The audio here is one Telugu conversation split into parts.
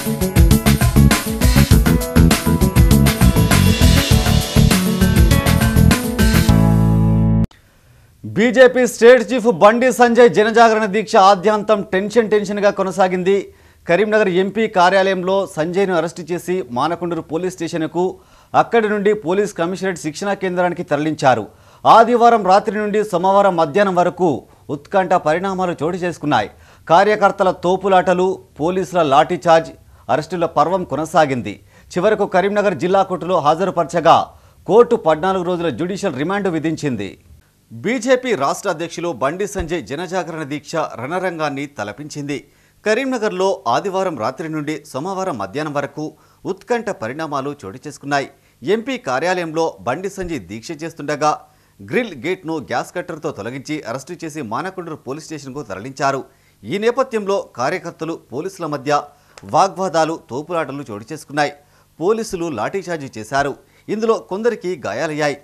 బీజేపీ స్టేట్ చీఫ్ బండి సంజయ్ జనజాగరణ దీక్ష ఆద్యాంతం టెన్షన్ టెన్షన్గా కొనసాగింది కరీంనగర్ ఎంపీ కార్యాలయంలో సంజయ్ను అరెస్టు చేసి మానకొండూరు పోలీస్ స్టేషన్కు అక్కడి నుండి పోలీస్ కమిషనరేట్ శిక్షణా కేంద్రానికి తరలించారు ఆదివారం రాత్రి నుండి సోమవారం మధ్యాహ్నం వరకు ఉత్కంఠ పరిణామాలు చోటు చేసుకున్నాయి కార్యకర్తల తోపులాటలు పోలీసుల లాఠీచార్జ్ అరెస్టుల పర్వం కొనసాగింది చివరకు కరీంనగర్ జిల్లా కోర్టులో హాజరుపరచగా కోర్టు పద్నాలుగు రోజుల జ్యుడిషియల్ రిమాండ్ విధించింది బీజేపీ రాష్ట్ర అధ్యక్షులు బండి సంజయ్ జనజాగరణ దీక్ష రణరంగాన్ని తలపించింది కరీంనగర్లో ఆదివారం రాత్రి నుండి సోమవారం మధ్యాహ్నం వరకు ఉత్కంఠ పరిణామాలు చోటు చేసుకున్నాయి ఎంపీ కార్యాలయంలో బండి సంజయ్ దీక్ష చేస్తుండగా గ్రిల్ గేట్ను గ్యాస్ కట్టర్తో తొలగించి అరెస్టు చేసి మానకొండూరు పోలీస్ స్టేషన్కు తరలించారు ఈ నేపథ్యంలో కార్యకర్తలు పోలీసుల మధ్య వాగ్వాదాలు తోపులాటలు చోటు చేసుకున్నాయి పోలీసులు లాఠీచార్జీ చేశారు ఇందులో కొందరికి గాయాలయ్యాయి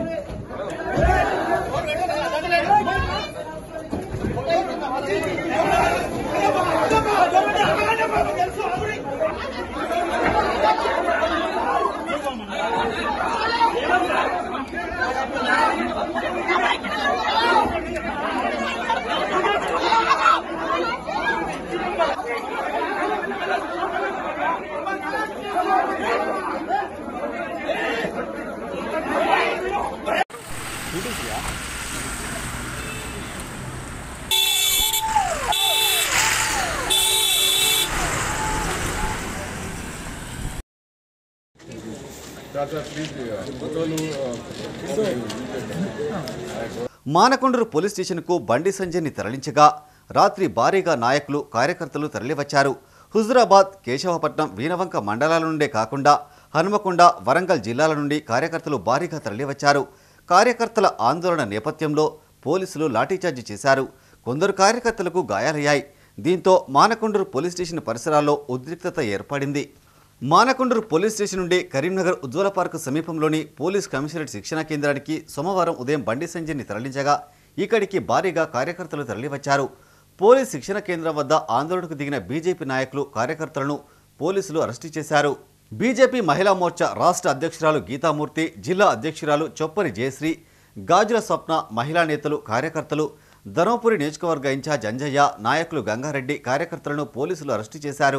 మానకొండూరు పోలీస్ స్టేషన్కు బండి సంజయ్ని తరలించగా రాత్రి భారీగా నాయకులు కార్యకర్తలు తరలివచ్చారు హుజురాబాద్ కేశవపట్నం వీనవంక మండలాల నుండే కాకుండా హనుమకొండ వరంగల్ జిల్లాల నుండి కార్యకర్తలు భారీగా తరలివచ్చారు కార్యకర్తల ఆందోళన నేపథ్యంలో పోలీసులు లాఠీచార్జి చేశారు కొందరు కార్యకర్తలకు గాయాలయ్యాయి దీంతో మానకొండూరు పోలీస్ స్టేషన్ పరిసరాల్లో ఉద్రిక్తత ఏర్పడింది మానకొండూరు పోలీస్ స్టేషన్ నుండి కరీంనగర్ ఉజ్వల పార్క్ సమీపంలోని పోలీస్ కమిషనరేట్ శిక్షణా కేంద్రానికి సోమవారం ఉదయం బండి సంజయ్ని తరలించగా ఇక్కడికి భారీగా కార్యకర్తలు తరలివచ్చారు పోలీస్ శిక్షణ కేంద్రం వద్ద ఆందోళనకు దిగిన బీజేపీ నాయకులు కార్యకర్తలను పోలీసులు అరెస్టు చేశారు బీజేపీ మహిళా మోర్చా రాష్ట్ర అధ్యక్షురాలు గీతామూర్తి జిల్లా అధ్యక్షురాలు చొప్పరి జయశ్రీ గాజుల స్వప్న మహిళా నేతలు కార్యకర్తలు ధర్మపురి నియోజకవర్గ ఇన్ఛార్జ్ అంజయ్య నాయకులు గంగారెడ్డి కార్యకర్తలను పోలీసులు అరెస్టు చేశారు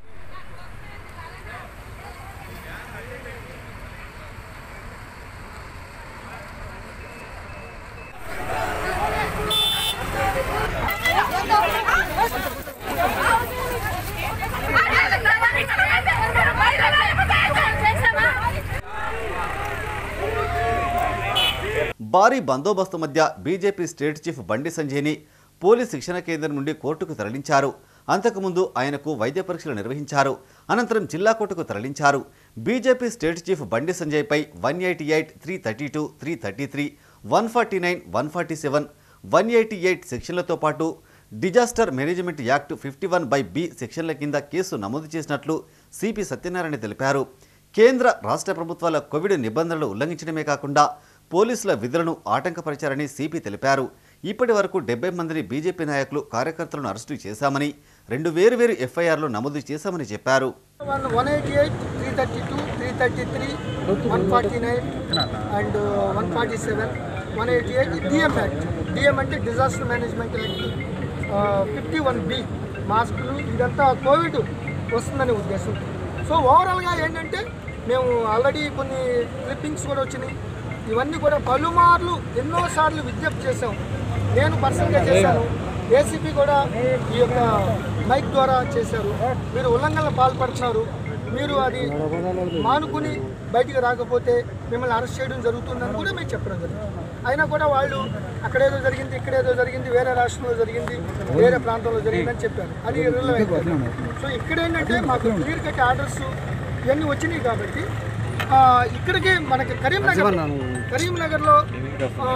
భారీ బందోబస్తు మధ్య బీజేపీ స్టేట్ చీఫ్ బండి సంజయ్ని పోలీస్ శిక్షణ కేంద్రం నుండి కోర్టుకు తరలించారు అంతకుముందు ఆయనకు వైద్య పరీక్షలు నిర్వహించారు అనంతరం జిల్లా కోర్టుకు తరలించారు బీజేపీ స్టేట్ చీఫ్ బండి సంజయ్పై one eighty eight three thirty two three thirty three one forty nine one forty seven one eighty eight సెక్షన్లతో పాటు disaster management act fifty one by B సెక్షన్ల కింద కేసు నమోదు చేసినట్లు సిపి సత్యనారాయణ తెలిపారు కేంద్ర రాష్ట్ర ప్రభుత్వాల కోవిడ్ నిబంధనలు ఉల్లంఘించడమే కాకుండా పోలీసుల విధులను ఆటంకపరిచారని సిపి తెలిపారు ఇప్పటి వరకు డెబ్బై మందిని బీజేపీ నాయకులు కార్యకర్తలను అరెస్టు చేశామని రెండు వేరువేరు ఎఫ్ఐఆర్లు నమోదు చేశామని చెప్పారు one one eighty eight three thirty two three thirty three one forty nine and one forty seven one eighty eight DM act DM అంటే disaster management act fifty one B మాస్కులు ఇదంతా కోవిడ్ వస్తుందనే ఉద్దేశం సో ఓవరాల్గా ఏంటంటే మేము ఆల్రెడీ కొన్ని క్లిప్పింగ్స్ కూడా వచ్చినాయి ఇవన్నీ కూడా పలుమార్లు ఎన్నోసార్లు విజ్ఞప్తి చేశాం నేను పర్సనల్గా చేశాను ఏసీపీ కూడా ఈ యొక్క మైక్ ద్వారా చేశారు మీరు ఉల్లంఘనలు పాల్పడుతున్నారు మీరు అది మానుకుని బయటికి రాకపోతే మిమ్మల్ని అరెస్ట్ చేయడం జరుగుతుందని కూడా మేము చెప్పడం జరిగింది అయినా కూడా వాళ్ళు అక్కడేదో జరిగింది ఇక్కడేదో జరిగింది వేరే రాష్ట్రంలో జరిగింది వేరే ప్రాంతంలో జరిగిందని చెప్పారు అది irrelevant. సో ఇక్కడ ఏంటంటే మాకు క్లియర్ కట్ ఆర్డర్స్ ఇవన్నీ వచ్చినాయి కాబట్టి ఆ, ఇక్కడికి మనకి కరీంనగర్ కరీంనగర్లో ఆ,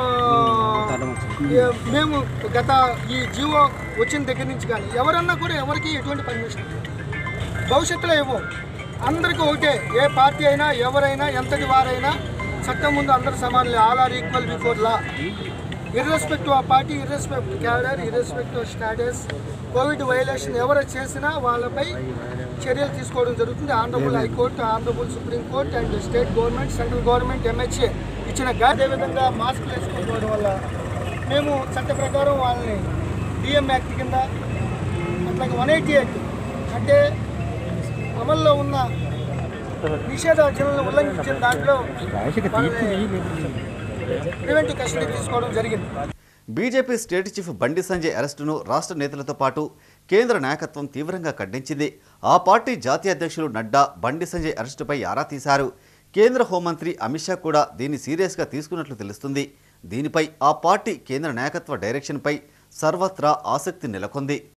ఏ- మేము గత ఈ జీవో వచ్చిన దగ్గర నుంచి కానీ ఎవరన్నా కూడా ఎవరికి ఎటువంటి పర్మిషన్ భవిష్యత్తులో ఇవ్వం అందరికీ ఒకటే ఏ పార్టీ అయినా ఎవరైనా ఎంతటి వారైనా చట్టం ముందు అందరు సమానులే all are equal before law irrespective of party irrespect cadre irrespective status covid violation ఎవరు చేసినా వాళ్ళపై చర్యలు తీసుకోవడం జరుగుతుంది honourable high court honourable supreme court and state government central government MHA ఇచ్చిన అదే విధంగా మాస్క్ వేసుకోవడం వల్ల మేము చట్ట ప్రకారం వాళ్ళని డిఎం యాక్ట్ కింద అట్లాగే వన్ ఎయిటీ ఎయిట్ అంటే అమల్లో ఉన్న నిషేధాజ్ఞలను ఉల్లంఘించిన దాంట్లో ప్రివెంటివ్ కస్టడీ తీసుకోవడం జరిగింది బీజేపీ స్టేట్ చీఫ్ బండి సంజయ్ అరెస్టును రాష్ట్ర నేతలతో పాటు కేంద్ర నాయకత్వం తీవ్రంగా ఖండించింది ఆ పార్టీ జాతీయ అధ్యక్షులు నడ్డా బండి సంజయ్ అరెస్టుపై ఆరా తీశారు కేంద్ర హోంమంత్రి అమిత్ షా కూడా దీన్ని సీరియస్గా తీసుకున్నట్లు తెలుస్తుంది దీనిపై ఆ పార్టీ కేంద్ర నాయకత్వ డైరెక్షన్పై సర్వత్రా ఆసక్తి నెలకొంది